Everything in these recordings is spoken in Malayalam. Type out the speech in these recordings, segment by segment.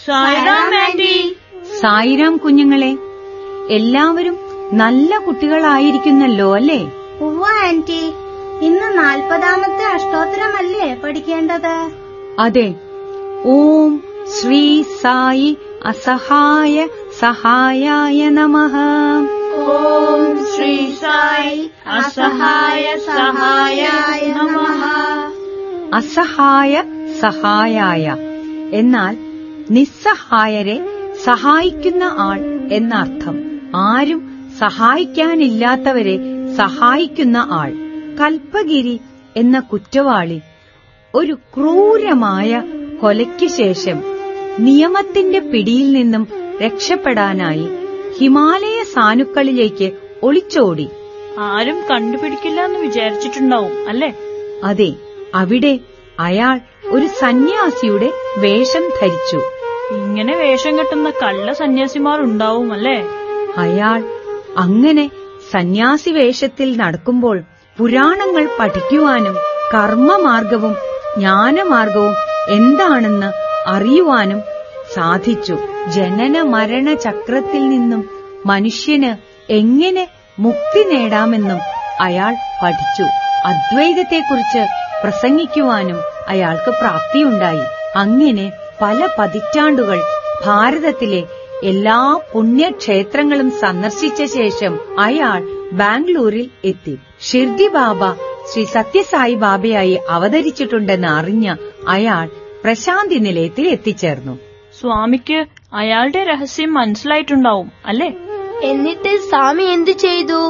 സായിറാം ആന്റി സായിരാം കുഞ്ഞുങ്ങളെ എല്ലാവരും നല്ല കുട്ടികളായിരിക്കുന്നല്ലോ അല്ലേ ഉവ്വ ആന്റി ഇന്ന് നാൽപ്പതാമത്തെ അഷ്ടോത്തരമല്ലേ പഠിക്കേണ്ടത് അതെ ഓം ശ്രീ സായി അസഹായ സഹായായ നമഃ ഓം ശ്രീ സായി അസഹായ സഹായായ നമഃ അസഹായ സഹായായ എന്നാൽ നിസ്സഹായരെ സഹായിക്കുന്ന ആൾ എന്നർത്ഥം ആരും സഹായിക്കാനില്ലാത്തവരെ സഹായിക്കുന്ന ആൾ കൽപ്പഗിരി എന്ന കുറ്റവാളി ഒരു ക്രൂരമായ കൊലയ്ക്കു ശേഷം നിയമത്തിന്റെ പിടിയിൽ നിന്നും രക്ഷപ്പെടാനായി ഹിമാലയ സാനുക്കളിലേക്ക് ഒളിച്ചോടി ആരും കണ്ടുപിടിക്കില്ല എന്ന് വിചാരിച്ചിട്ടുണ്ടാവും അല്ലേ അതെ അവിടെ അയാൾ ഒരു സന്യാസിയുടെ വേഷം ധരിച്ചു ഇങ്ങനെ വേഷം കെട്ടുന്ന കള്ള സന്യാസിമാർ ഉണ്ടാവും അല്ലേ അയാൾ അങ്ങനെ സന്യാസി വേഷത്തിൽ നടക്കുമ്പോൾ പുരാണങ്ങൾ പഠിക്കുവാനും കർമ്മമാർഗവും ജ്ഞാനമാർഗവും എന്താണെന്ന് അറിയുവാനും സാധിച്ചു ജനന മരണ ചക്രത്തിൽ നിന്നും മനുഷ്യന് എങ്ങനെ മുക്തി നേടാമെന്നും അയാൾ പഠിച്ചു അദ്വൈതത്തെക്കുറിച്ച് പ്രസംഗിക്കുവാനും അയാൾക്ക് പ്രാപ്തിയുണ്ടായി അങ്ങനെ പല പതിറ്റാണ്ടുകൾ ഭാരതത്തിലെ എല്ലാ പുണ്യക്ഷേത്രങ്ങളും സന്ദർശിച്ച ശേഷം അയാൾ ബാംഗ്ലൂരിൽ എത്തി ഷിർദി ബാബ ശ്രീ സത്യസായി ബാബയായി അവതരിച്ചിട്ടുണ്ടെന്ന് അറിഞ്ഞ അയാൾ പ്രശാന്തി നിലയത്തിൽ എത്തിച്ചേർന്നു സ്വാമിക്ക് അയാളുടെ രഹസ്യം മനസ്സിലായിട്ടുണ്ടാവും അല്ലേ എന്നിട്ട് സ്വാമി എന്തു ചെയ്തു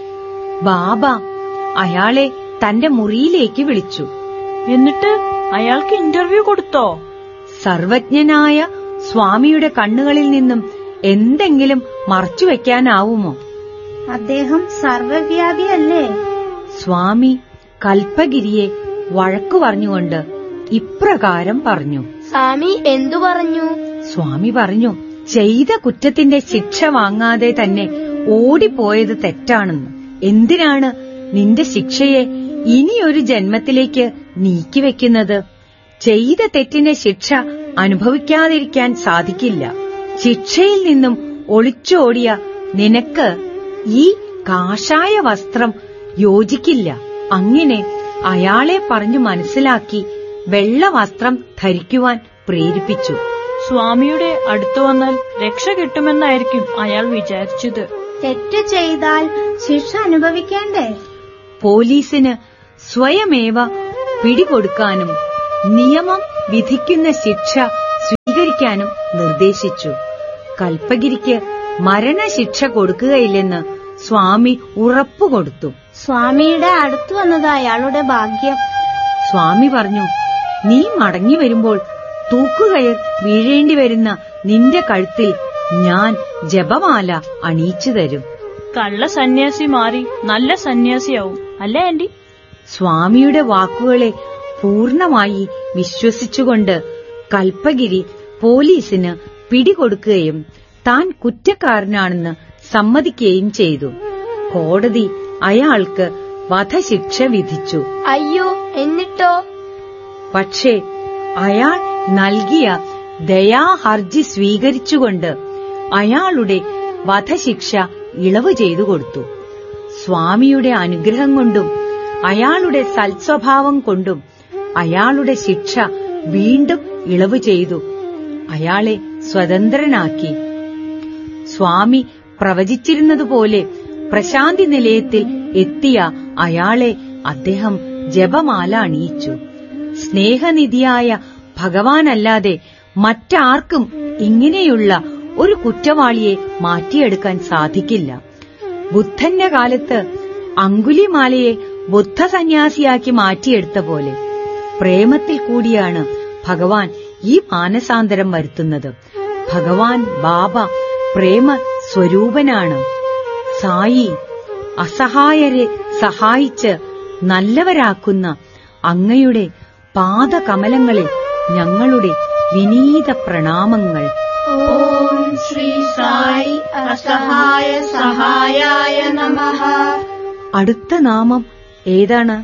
ബാബ അയാളെ തന്റെ മുറിയിലേക്ക് വിളിച്ചു എന്നിട്ട് അയാൾക്ക് ഇന്റർവ്യൂ കൊടുത്തോ സർവജ്ഞനായ സ്വാമിയുടെ കണ്ണുകളിൽ നിന്നും എന്തെങ്കിലും മറച്ചുവെക്കാനാവുമോ അദ്ദേഹം സർവവ്യാപിയല്ലേ സ്വാമി കൽപ്പഗിരിയെ വഴക്കു പറഞ്ഞുകൊണ്ട് ഇപ്രകാരം പറഞ്ഞു സ്വാമി എന്തു പറഞ്ഞു സ്വാമി പറഞ്ഞു ചെയ്ത കുറ്റത്തിന്റെ ശിക്ഷ വാങ്ങാതെ തന്നെ ഓടിപ്പോയത് തെറ്റാണെന്ന് എന്തിനാണ് നിന്റെ ശിക്ഷയെ ഇനിയൊരു ജന്മത്തിലേക്ക് നീക്കിവെക്കുന്നത് ചെയ്ത തെറ്റിന്റെ ശിക്ഷ അനുഭവിക്കാതിരിക്കാൻ സാധിക്കില്ല ശിക്ഷയിൽ നിന്നും ഒളിച്ചോടിയ നിനക്ക് ഈ കാഷായ വസ്ത്രം യോജിക്കില്ല അങ്ങനെ അയാളെ പറഞ്ഞു മനസ്സിലാക്കി വെള്ള വസ്ത്രം ധരിക്കുവാൻ പ്രേരിപ്പിച്ചു സ്വാമിയുടെ അടുത്തു വന്നാൽ രക്ഷ കിട്ടുമെന്നായിരിക്കും അയാൾ വിചാരിച്ചത് തെറ്റ് ചെയ്താൽ ശിക്ഷ അനുഭവിക്കേണ്ടേ പോലീസിന് സ്വയമേവ പിടികൊടുക്കാനും നിയമം വിധിക്കുന്ന ശിക്ഷ സ്വീകരിക്കാനും നിർദ്ദേശിച്ചു കൽപ്പഗിരിക്ക് മരണശിക്ഷ കൊടുക്കുകയില്ലെന്ന് സ്വാമി ഉറപ്പുകൊടുത്തു സ്വാമിയുടെ അടുത്തു വന്നത് അയാളുടെ ഭാഗ്യം സ്വാമി പറഞ്ഞു നീ മടങ്ങി വരുമ്പോൾ തൂക്കുകയർ വീഴേണ്ടി വരുന്ന നിന്റെ കഴുത്തിൽ ഞാൻ ജപമാല അണിയിച്ചു തരും കള്ള സന്യാസി മാറി നല്ല സന്യാസിയാവും അല്ലേ ആന്റി സ്വാമിയുടെ വാക്കുകളെ പൂർണമായി വിശ്വസിച്ചുകൊണ്ട് കൽപ്പഗിരി പോലീസിന് പിടികൊടുക്കുകയും താൻ കുറ്റക്കാരനാണെന്ന് സമ്മതിക്കുകയും ചെയ്തു കോടതി അയാൾക്ക് വധശിക്ഷ വിധിച്ചു അയ്യോ എന്നിട്ടോ പക്ഷേ അയാൾ നൽകിയ ദയാഹർജി സ്വീകരിച്ചുകൊണ്ട് അയാളുടെ വധശിക്ഷ ഇളവ് ചെയ്തു കൊടുത്തു സ്വാമിയുടെ അനുഗ്രഹം കൊണ്ടും അയാളുടെ സൽസ്വഭാവം കൊണ്ടും അയാളുടെ ശിക്ഷ വീണ്ടും ഇളവ് ചെയ്തു അയാളെ സ്വതന്ത്രനാക്കി സ്വാമി പ്രവചിച്ചിരുന്നതുപോലെ പ്രശാന്തി നിലയത്തിൽ എത്തിയ അയാളെ അദ്ദേഹം ജപമാല അണിയിച്ചു സ്നേഹനിധിയായ ഭഗവാനല്ലാതെ മറ്റാർക്കും ഇങ്ങനെയുള്ള ഒരു കുറ്റവാളിയെ മാറ്റിയെടുക്കാൻ സാധിക്കില്ല ബുദ്ധന്റെ കാലത്ത് അങ്കുലിമാലയെ ബുദ്ധ സന്യാസിയാക്കി മാറ്റിയെടുത്ത പോലെ പ്രേമത്തിൽ കൂടിയാണ് ഭഗവാൻ ഈ മാനസാന്തരം വരുത്തുന്നത് ഭഗവാൻ ബാബ പ്രേമ സ്വരൂപനാണ് സായി അസഹായരെ സഹായിച്ച് നല്ലവരാക്കുന്ന അങ്ങയുടെ പാദകമലങ്ങളിൽ ഞങ്ങളുടെ വിനീത പ്രണാമങ്ങൾ ഓം ശ്രീ സായി അസഹായ സഹായായ നമഃ അടുത്ത നാമം ഏതാണ്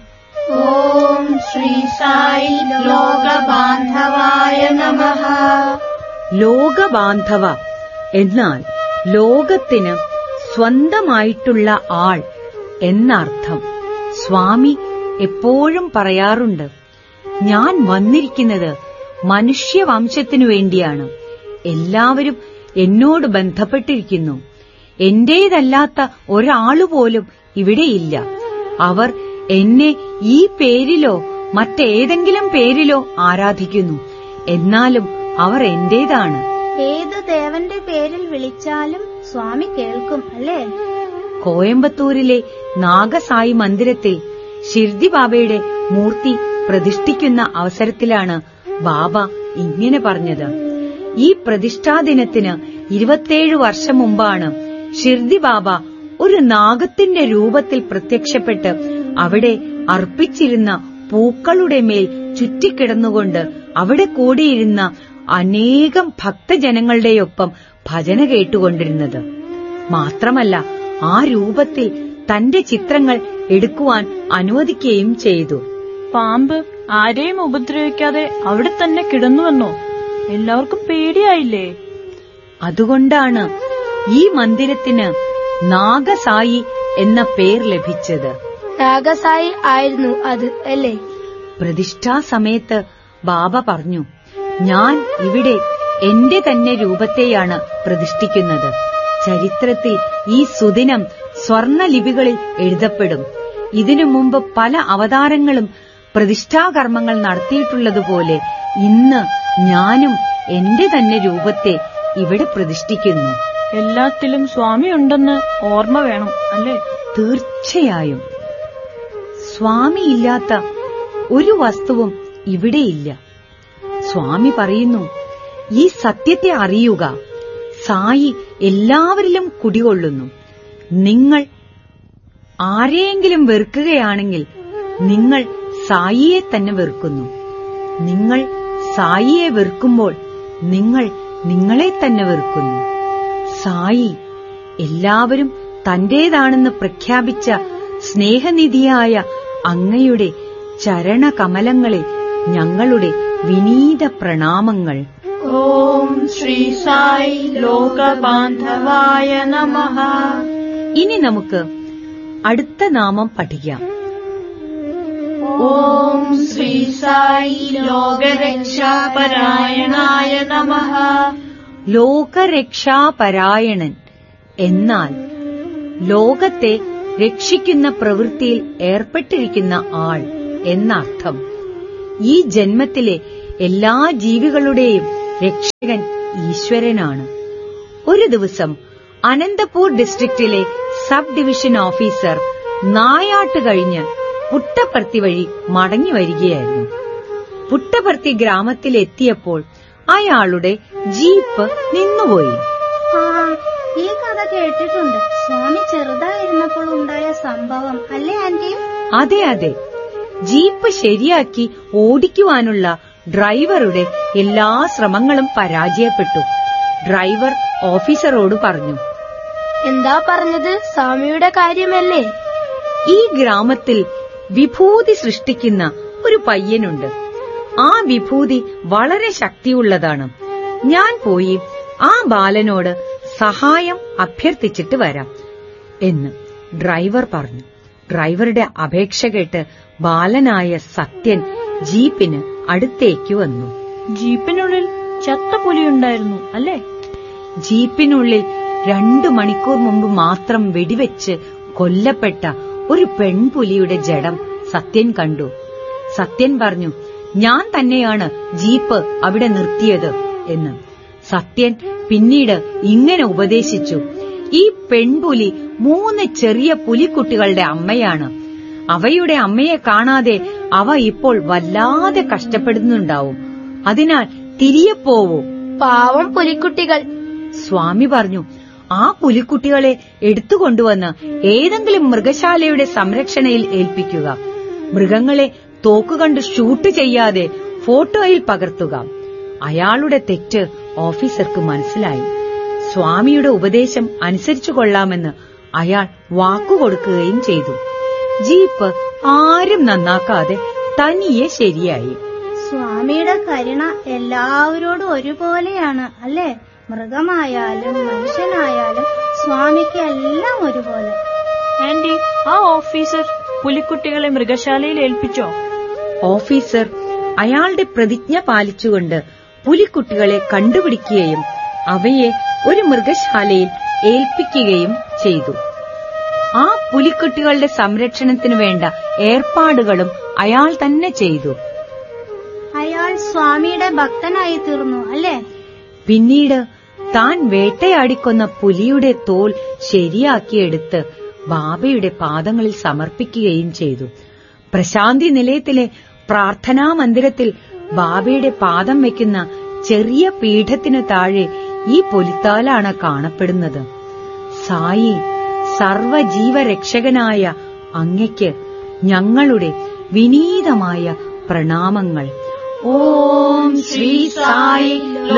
ഓം ശ്രീ സായി ലോകബാന്ധവായ നമഃ ലോകബാന്ധവ എന്നാൽ ലോകത്തിന് സ്വന്തമായിട്ടുള്ള ആൾ എന്നർത്ഥം സ്വാമി എപ്പോഴും പറയാറുണ്ട് ഞാൻ വന്നിരിക്കുന്നത് മനുഷ്യവംശത്തിനു വേണ്ടിയാണ് എല്ലാവരും എന്നോട് ബന്ധപ്പെട്ടിരിക്കുന്നു എന്റേതല്ലാത്ത ഒരാളുപോലും ഇവിടെയില്ല അവർ എന്നെ ഈ പേരിലോ മറ്റേതെങ്കിലും പേരിലോ ആരാധിക്കുന്നു എന്നാലും അവർ എന്റേതാണ് ഏത് ദേവന്റെ പേരിൽ വിളിച്ചാലും സ്വാമി കേൾക്കും അല്ലേ കോയമ്പത്തൂരിലെ നാഗസായി മന്ദിരത്തിൽ ഷിർദി ബാബയുടെ മൂർത്തി പ്രതിഷ്ഠിക്കുന്ന അവസരത്തിലാണ് ബാബ ഇങ്ങനെ പറഞ്ഞത് ഈ പ്രതിഷ്ഠാ ദിനത്തിന് ഇരുപത്തേഴ് വർഷം മുമ്പാണ് ഷിർദി ബാബ ഒരു നാഗത്തിന്റെ രൂപത്തിൽ പ്രത്യക്ഷപ്പെട്ട് അവിടെ അർപ്പിച്ചിരുന്ന പൂക്കളുടെ മേൽ ചുറ്റിക്കിടന്നുകൊണ്ട് അവിടെ കൂടിയിരുന്ന അനേകം ഭക്തജനങ്ങളുടെയൊപ്പം ഭജന കേട്ടുകൊണ്ടിരുന്നത് മാത്രമല്ല ആ രൂപത്തിൽ തന്റെ ചിത്രങ്ങൾ എടുക്കുവാൻ അനുവദിക്കുകയും ചെയ്തു പാമ്പ് ആരെയും ഉപദ്രവിക്കാതെ അവിടെ തന്നെ കിടന്നുവെന്നോ എല്ലാവർക്കും പേടിയായില്ലേ അതുകൊണ്ടാണ് ഈ മന്ദിരത്തിന് നാഗസായി എന്ന പേർ ലഭിച്ചത് നാഗസായി ആയിരുന്നു അത് അല്ലേ പ്രതിഷ്ഠാ സമയത്ത് ബാബ പറഞ്ഞു ഞാൻ ഇവിടെ എന്റെ തന്നെ രൂപത്തെയാണ് പ്രതിഷ്ഠിക്കുന്നത് ചരിത്രത്തിൽ ഈ സുദിനം സ്വർണലിപികളിൽ എഴുതപ്പെടും ഇതിനു മുമ്പ് പല അവതാരങ്ങളും പ്രതിഷ്ഠാകർമ്മങ്ങൾ നടത്തിയിട്ടുള്ളതുപോലെ ഇന്ന് ഞാനും എന്റെ തന്നെ രൂപത്തെ ഇവിടെ പ്രതിഷ്ഠിക്കുന്നു എല്ലാത്തിലും സ്വാമി ഉണ്ടെന്ന് ഓർമ്മ വേണം അല്ലേ തീർച്ചയായും സ്വാമിയില്ലാത്ത ഒരു വസ്തുവും ഇവിടെയില്ല സ്വാമി പറയുന്നു ഈ സത്യത്തെ അറിയുക സായി എല്ലാവരിലും കുടികൊള്ളുന്നു നിങ്ങൾ ആരെയെങ്കിലും വെറുക്കുകയാണെങ്കിൽ നിങ്ങൾ സായിയെ തന്നെ വെറുക്കുന്നു നിങ്ങൾ സായിയെ വെറുക്കുമ്പോൾ നിങ്ങൾ നിങ്ങളെ തന്നെ വെറുക്കുന്നു സായി എല്ലാവരും തന്റേതാണെന്ന് പ്രഖ്യാപിച്ച സ്നേഹനിധിയായ അങ്ങയുടെ ചരണകമലങ്ങളിൽ ഞങ്ങളുടെ വിനീത പ്രണാമങ്ങൾ ഓം ശ്രീ സായി ലോകബാന്ധവായ നമഃ ഇനി നമുക്ക് അടുത്ത നാമം പഠിക്കാം ഓം ശ്രീ സായി ലോകരക്ഷാപരായണായ നമഃ ലോകരക്ഷാപരായണൻ എന്നാൽ ലോകത്തെ രക്ഷിക്കുന്ന പ്രവൃത്തിയിൽ ഏർപ്പെട്ടിരിക്കുന്ന ആൾ എന്നർത്ഥം ഈ ജന്മത്തിലെ എല്ലാ ജീവികളുടെയും രക്ഷകൻ ഈശ്വരനാണ് ഒരു ദിവസം അനന്തപൂർ ഡിസ്ട്രിക്റ്റിലെ സബ് ഡിവിഷൻ ഓഫീസർ നായാട്ട് കഴിഞ്ഞ് പുട്ടപ്പർത്തി വഴി മടങ്ങി വരികയായിരുന്നു പുട്ടപർത്തി ഗ്രാമത്തിലെത്തിയപ്പോൾ അയാളുടെ ജീപ്പ് നിന്നുപോയി ആ ഈ കഥ കേട്ടിട്ടുണ്ട് സ്വാമി ചെറുതായിരുന്നപ്പോൾ ഉണ്ടായ സംഭവം അല്ലേ ആന്റി അതെ അതെ ജീപ്പ് ശരിയാക്കി ഓടിക്കുവാനുള്ള ഡ്രൈവറുടെ എല്ലാ ശ്രമങ്ങളും പരാജയപ്പെട്ടു ഡ്രൈവർ ഓഫീസറോട് പറഞ്ഞു എന്താ പറഞ്ഞത് സ്വാമിയുടെ കാര്യമല്ലേ ഈ ഗ്രാമത്തിൽ വിഭൂതി സൃഷ്ടിക്കുന്ന ഒരു പയ്യനുണ്ട് ആ വിഭൂതി വളരെ ശക്തിയുള്ളതാണ് ഞാൻ പോയി ആ ബാലനോട് സഹായം അഭ്യർത്ഥിച്ചിട്ട് വരാം എന്ന് ഡ്രൈവർ പറഞ്ഞു ഡ്രൈവറുടെ അപേക്ഷ കേട്ട് ബാലനായ സത്യൻ ജീപ്പിന് അടുത്തേക്ക് വന്നു ജീപ്പിനുള്ളിൽ ചത്ത പുലിയുണ്ടായിരുന്നു അല്ലേ ജീപ്പിനുള്ളിൽ രണ്ടു മണിക്കൂർ മുമ്പ് മാത്രം വെടിവെച്ച് കൊല്ലപ്പെട്ട ഒരു പെൺപുലിയുടെ ജഡം സത്യൻ കണ്ടു സത്യൻ പറഞ്ഞു ഞാൻ തന്നെയാണ് ജീപ്പ് അവിടെ നിർത്തിയത് എന്ന് സത്യൻ പിന്നീട് ഇങ്ങനെ ഉപദേശിച്ചു ഈ പെൺപുലി മൂന്ന് ചെറിയ പുലിക്കുട്ടികളുടെ അമ്മയാണ് അവയുടെ അമ്മയെ കാണാതെ അവ ഇപ്പോൾ വല്ലാതെ കഷ്ടപ്പെടുന്നുണ്ടാവും അതിനാൽ തിരികെ പോവൂ പാവം പുലിക്കുട്ടികൾ സ്വാമി പറഞ്ഞു ആ പുലിക്കുട്ടികളെ എടുത്തുകൊണ്ടുവന്ന് ഏതെങ്കിലും മൃഗശാലയുടെ സംരക്ഷണയിൽ ഏൽപ്പിക്കുക മൃഗങ്ങളെ തോക്കുകണ്ട് ഷൂട്ട് ചെയ്യാതെ ഫോട്ടോയിൽ പകർത്തുക അയാളുടെ തെറ്റ് ഓഫീസർക്ക് മനസ്സിലായി സ്വാമിയുടെ ഉപദേശം അനുസരിച്ചു കൊള്ളാമെന്ന് അയാൾ വാക്കുകൊടുക്കുകയും ചെയ്തു ജീപ്പ് ആരും നന്നാക്കാതെ തനിയെ ശരിയായി സ്വാമിയുടെ കരുണ എല്ലാവരോടും ഒരുപോലെയാണ് അല്ലേ മൃഗമായാലും മനുഷ്യനായാലും സ്വാമിക്ക് എല്ലാം ഒരുപോലെ ആന്റി ആ ഓഫീസർ പുലിക്കുട്ടികളെ മൃഗശാലയിൽ ഏൽപ്പിച്ചോ ഓഫീസർ അയാളുടെ പ്രതിജ്ഞ പാലിച്ചുകൊണ്ട് പുലിക്കുട്ടികളെ കണ്ടുപിടിക്കുകയും അവയെ ഒരു മൃഗശാലയിൽ ഏൽപ്പിക്കുകയും ചെയ്തു ആ പുലിക്കുട്ടികളുടെ സംരക്ഷണത്തിനു വേണ്ട ഏർപ്പാടുകളും അയാൾ തന്നെ ചെയ്തു അയാൾ സ്വാമിയുടെ ഭക്തനായി തീർന്നു അല്ലേ പിന്നീട് താൻ വേട്ടയാടിക്കൊന്ന പുലിയുടെ തോൽ ശരിയാക്കിയെടുത്ത് ബാബയുടെ പാദങ്ങളിൽ സമർപ്പിക്കുകയും ചെയ്തു പ്രശാന്തി നിലയത്തിലെ പ്രാർത്ഥനാ മന്ദിരത്തിൽ ബാബയുടെ പാദം വയ്ക്കുന്ന ചെറിയ പീഠത്തിനു താഴെ ഈ പൊലിത്താലാണ് കാണപ്പെടുന്നത് സായി സർവജീവരക്ഷകനായ അങ്ങയ്ക്ക് ഞങ്ങളുടെ വിനീതമായ പ്രണാമങ്ങൾ ഓം ശ്രീ സായി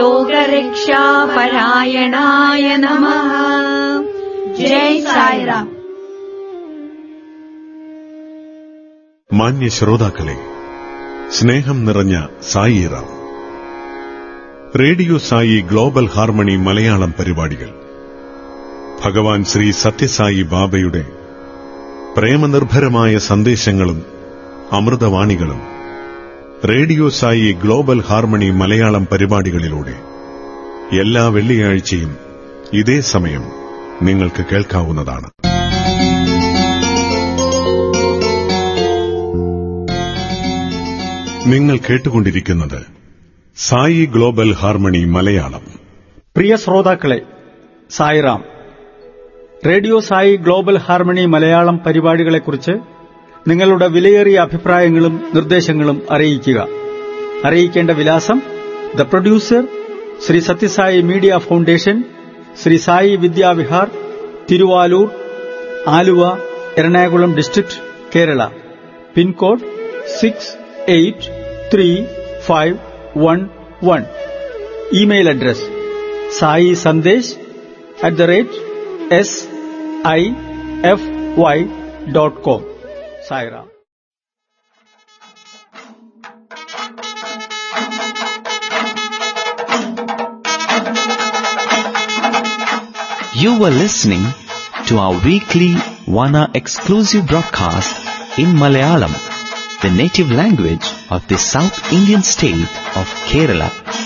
ലോകരക്ഷാപരായണായ നമ ജയ് സായിറാം മാന്യ ശ്രോതാക്കളെ സ്നേഹം നിറഞ്ഞ Sairam radio Sai global harmony Malayalam പരിപാടികൾ ഭഗവാൻ ശ്രീ സത്യസായി ബാബയുടെ പ്രേമനിർഭരമായ സന്ദേശങ്ങളും അമൃതവാണികളും radio Sai global harmony Malayalam പരിപാടികളിലൂടെ എല്ലാ വെള്ളിയാഴ്ചയും ഇതേ സമയം നിങ്ങൾക്ക് കേൾക്കാവുന്നതാണ് നിങ്ങൾ കേട്ടുകൊണ്ടിരിക്കുന്നത് സായി ഗ്ലോബൽ ഹാർമണി മലയാളം പ്രിയ ശ്രോതാക്കളെ Sairam radio Sai global harmony Malayalam പരിപാടികളെക്കുറിച്ച് നിങ്ങളുടെ വിലയേറിയ അഭിപ്രായങ്ങളും നിർദ്ദേശങ്ങളും അറിയിക്കുക അറിയിക്കേണ്ട വിലാസം the producer Sri Sathyasai media foundation Sri Sai Vidyavihar Thiruvalur Aluva Ernakulam district Kerala pin code six eight three five one one email address Sai Sandesh at the rate S I F Y dot com Sairam You were listening to our weekly Wana exclusive broadcast in Malayalam, the native language of the South Indian state of Kerala.